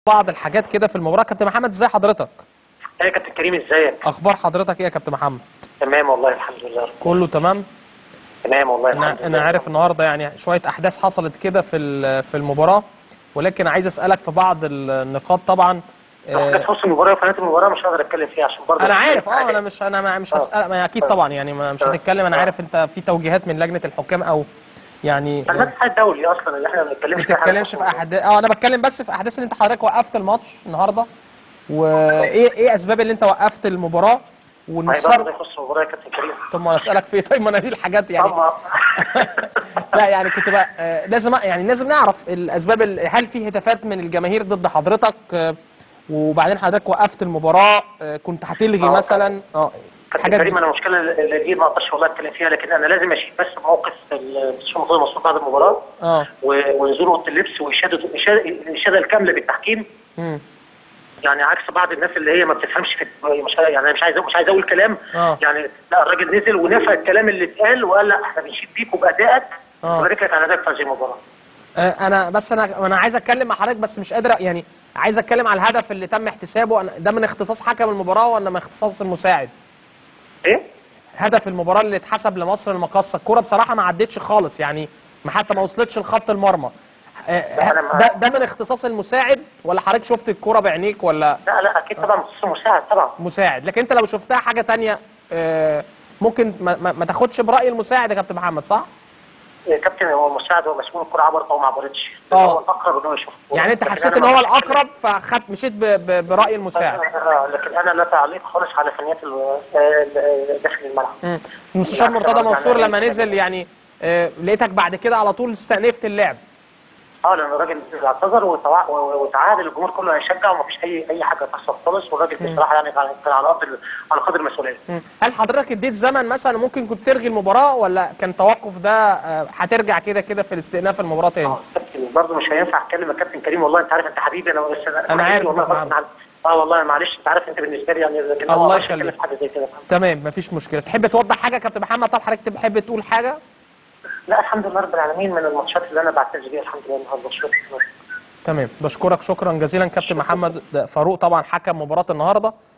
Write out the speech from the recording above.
بعض الحاجات كده في المباراه كابتن محمد ازاي حضرتك يا كابتن كريم ازيك؟ اخبار حضرتك ايه يا كابتن محمد تمام والله الحمد لله كله تمام تمام والله الحمد انا لله انا عارف النهارده يعني شويه احداث حصلت كده في ال- في المباراه ولكن عايز اسالك في بعض النقاط طبعا حاجه آه، تخص المباراه وقناه المباراه مش هقدر اتكلم فيها عشان برضه انا عارف اه انا مش انا ما- مش آه. هسال ما اكيد آه. طبعا يعني ما- مش آه. هتتكلم انا آه. عارف انت في توجيهات من لجنه الحكام او يعني انا الاتحاد الدولي اصلا اللي احنا ما بنتكلمش ما فيها حاجة تتكلمش في تخص احداث اه انا بتكلم بس في احداث ان انت حضرتك وقفت الماتش النهارده وايه ايه اسباب اللي انت وقفت المباراه ما هي برضه والمستشار يخص المباراه يا كابتن كريم طب ما انا اسالك في إيه؟ طيب ما انا دي الحاجات يعني طبعا لا يعني كنت بقى آه، لازم يعني لازم نعرف الاسباب ال- هل في هتافات من الجماهير ضد حضرتك آه، وبعدين حضرتك وقفت المباراه آه، كنت هتلغي آه. مثلا اه كابتن الحاجات كريم دي انا المشكله اللي دي ما اقدرش والله اتكلم فيها لكن انا لازم اشيل بس موقف المستشار مرتضى منصور بعد المباراه اه و- ونزول اوضه اللبس واشاده الاشاده الإشادة الكامله بالتحكيم امم يعني عكس بعض الناس اللي هي ما بتفهمش في مش يعني انا مش عايز مش عايز اقول كلام اه يعني لا الراجل نزل ونفى الكلام اللي اتقال وقال لا احنا بنشيد بيك وبادائك اه وبارك لك على ادائك في هذه المباراه آه، انا بس انا انا عايز اتكلم مع حضرتك بس مش قادر يعني عايز اتكلم على الهدف اللي تم احتسابه أنا- ده من اختصاص حكم المباراه ولا من اختصاص المساعد ايه؟ هدف المباراه اللي اتحسب لمصر المقاصه الكوره بصراحه ما عدتش خالص يعني ما حتى ما وصلتش لخط المرمى آه، لا، أنا ده معاك. ده من اختصاص المساعد ولا حضرتك شفت الكوره بعينيك ولا لا لا اكيد طبعا مخصوص مساعد طبعا مساعد لكن انت لو شفتها حاجه تانية آه، ممكن ما, ما, ما تاخدش براي المساعد يا كابتن محمد صح إيه، كابتن هو المساعد هو مسؤول الكره عبرت او ما عبرتش آه. هو الاقرب ان هو يشوف يعني انت لكن حسيت أنا ان ما هو أعرفش الاقرب فخدت مشيت ب- ب- براي المساعد آه، لكن انا لا تعليق خالص على فنيات ال- آه، داخل الملعب مم. المستشار بالعكس، مرتضى أنا منصور يعني- لما نزل يعني آه، لقيتك بعد كده على طول استأنفت اللعب اه لان الراجل اعتذر وتوع- و- وتعهد الجمهور كله هيشجع ومفيش اي اي حاجه تحصل خالص والراجل مم. بصراحه يعني كان كان على قدر على قدر المسؤوليه مم. هل حضرتك اديت زمن مثلا ممكن كنت تلغي المباراه ولا كان توقف ده آه، هترجع كده كده في الاستئناف المباراه تاني اه كابتن برضه مش هينفع اتكلم يا كابتن كريم والله انت عارف انت حبيبي انا بس أنا عارف والله يا كابتن غصب عني. اه والله معلش انت عارف انت بالنسبه لي يعني لكن أنا ما الله أقدرش أتكلم يخليك. في حاجه زي كده تمام مفيش مشكله تحب توضح حاجه يا كابتن محمد طب حضرتك تحب تقول حاجه لا الحمد لله رب العالمين من الماتشات اللي انا بعتز بيها الحمد لله النهارده شكرا تمام بشكرك شكرا جزيلا كابتن محمد فاروق طبعا حكم مباراه النهارده